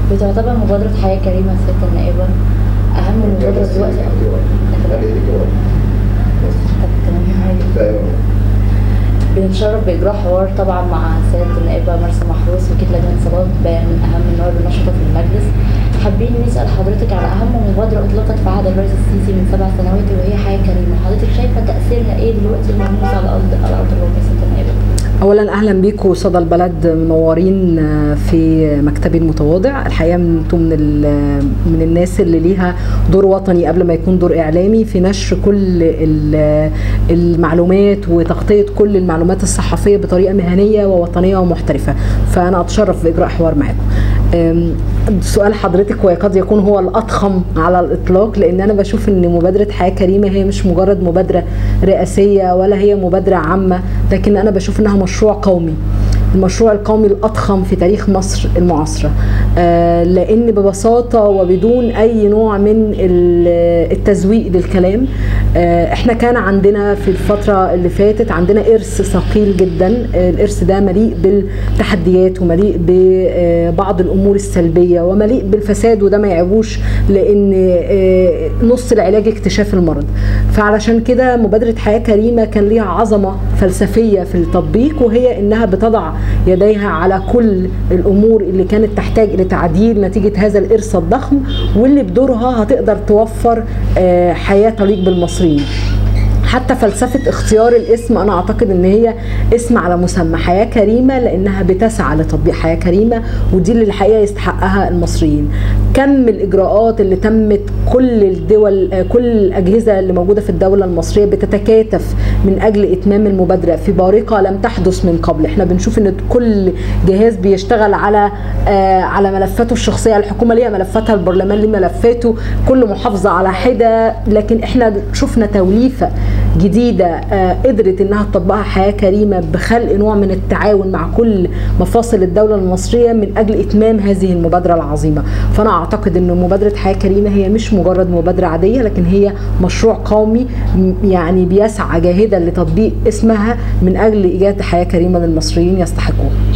بتعتبر مبادرة حياة كريمة سيادة النائبة أهم مبادرة دلوقتي طب تمام بنتشرف بإجراء حوار طبعا مع سيادة النائبة مرسى محروس وكيل لجنة صالات من أهم النواب النشطة في المجلس حابين نسأل حضرتك على أهم مبادرة أطلقت في عهد الرئيس السيسي من سبع سنوات وهي حياة كريمة حضرتك شايفة تأثيرها إيه دلوقتي ملموس على أرض على أرض الواقع سيادة النائبة؟ اولا اهلا بيكم صدى البلد منورين في مكتبي المتواضع الحقيقه انتم من من الناس اللي ليها دور وطني قبل ما يكون دور اعلامي في نشر كل المعلومات وتغطيه كل المعلومات الصحفيه بطريقه مهنيه ووطنيه ومحترفه فانا اتشرف باجراء حوار معاكم سؤال حضرتك وقد يكون هو الاضخم على الاطلاق لان انا بشوف ان مبادره حياه كريمه هي مش مجرد مبادره رئاسيه ولا هي مبادره عامه لكن انا بشوف انها مشروع قومي المشروع القومي الاضخم في تاريخ مصر المعاصره آه لان ببساطه وبدون اي نوع من التزويق للكلام آه احنا كان عندنا في الفتره اللي فاتت عندنا ارث ثقيل جدا الارث ده مليء بالتحديات ومليء ببعض الامور السلبيه ومليء بالفساد وده ما يعيبوش لان آه نص العلاج اكتشاف المرض فعلشان كده مبادره حياه كريمه كان ليها عظمه فلسفيه في التطبيق وهي انها بتضع يديها على كل الامور اللي كانت تحتاج الى تعديل نتيجه هذا الارث الضخم واللي بدورها هتقدر توفر حياه تليق بالمصريين حتى فلسفة اختيار الاسم أنا أعتقد أن هي اسم على مسمى حياة كريمة لأنها بتسعى لتطبيق حياة كريمة ودي اللي الحقيقة يستحقها المصريين كم الإجراءات اللي تمت كل الدول كل الأجهزة اللي موجودة في الدولة المصرية بتتكاتف من أجل إتمام المبادرة في بارقة لم تحدث من قبل احنا بنشوف أن كل جهاز بيشتغل على آه على ملفاته الشخصية الحكومة ليها ملفاتها البرلمان ليه ملفاته كل محافظة على حدة لكن احنا شفنا توليفة جديدة قدرت انها تطبقها حياة كريمة بخلق نوع من التعاون مع كل مفاصل الدولة المصرية من اجل اتمام هذه المبادرة العظيمة فانا اعتقد ان مبادرة حياة كريمة هي مش مجرد مبادرة عادية لكن هي مشروع قومي يعني بيسعى جاهدا لتطبيق اسمها من اجل ايجاد حياة كريمة للمصريين يستحقوها